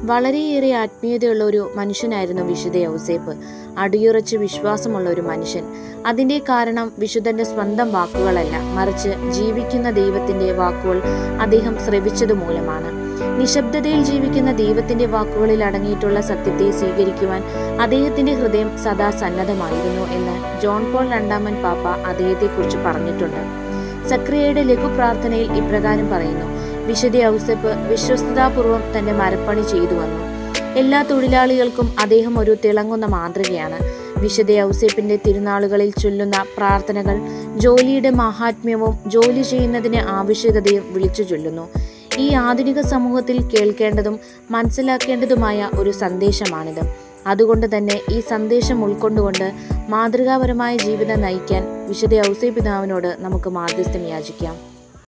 വളരെയേറെ ആത്മീയതയുള്ള ഒരു മനുഷ്യനായിരുന്നു വിശുദ്ധ യൗസേപ്പ് അടിയുറച്ച് വിശ്വാസമുള്ള ഒരു മനുഷ്യൻ അതിൻ്റെ കാരണം വിശുദ്ധന്റെ സ്വന്തം വാക്കുകളല്ല മറിച്ച് ജീവിക്കുന്ന ദൈവത്തിന്റെ വാക്കുകൾ അദ്ദേഹം ശ്രവിച്ചത് മൂലമാണ് നിശബ്ദതയിൽ ജീവിക്കുന്ന ദൈവത്തിന്റെ വാക്കുകളിൽ അടങ്ങിയിട്ടുള്ള സത്യത്തെ സ്വീകരിക്കുവാൻ അദ്ദേഹത്തിന്റെ ഹൃദയം സദാ സന്നദ്ധമായിരുന്നു എന്ന് ജോൺ പോൾ രണ്ടാമൻ പാപ്പ അദ്ദേഹത്തെക്കുറിച്ച് പറഞ്ഞിട്ടുണ്ട് സക്രിയയുടെ ലഘു പ്രാർത്ഥനയിൽ ഇപ്രകാരം പറയുന്നു വിശുദ്ധ ഔസപ്പ് വിശ്വസ്തതാപൂർവം തന്റെ മരപ്പണി ചെയ്തു വന്നു എല്ലാ തൊഴിലാളികൾക്കും അദ്ദേഹം ഒരു തിളങ്ങുന്ന മാതൃകയാണ് വിശുദ്ധ ഔസേപ്പിന്റെ തിരുനാളുകളിൽ ചൊല്ലുന്ന പ്രാർത്ഥനകൾ ജോലിയുടെ മാഹാത്മ്യവും ജോലി ചെയ്യുന്നതിന് ആവശ്യകതയും വിളിച്ചു ചൊല്ലുന്നു ഈ ആധുനിക സമൂഹത്തിൽ കേൾക്കേണ്ടതും മനസ്സിലാക്കേണ്ടതുമായ ഒരു സന്ദേശമാണിത് അതുകൊണ്ട് തന്നെ ഈ സന്ദേശം ഉൾക്കൊണ്ടുകൊണ്ട് മാതൃകാപരമായ ജീവിതം നയിക്കാൻ വിശുദ്ധ ഔസേ പിതാവിനോട് നമുക്ക് മാധ്യസ്ഥം യാചിക്കാം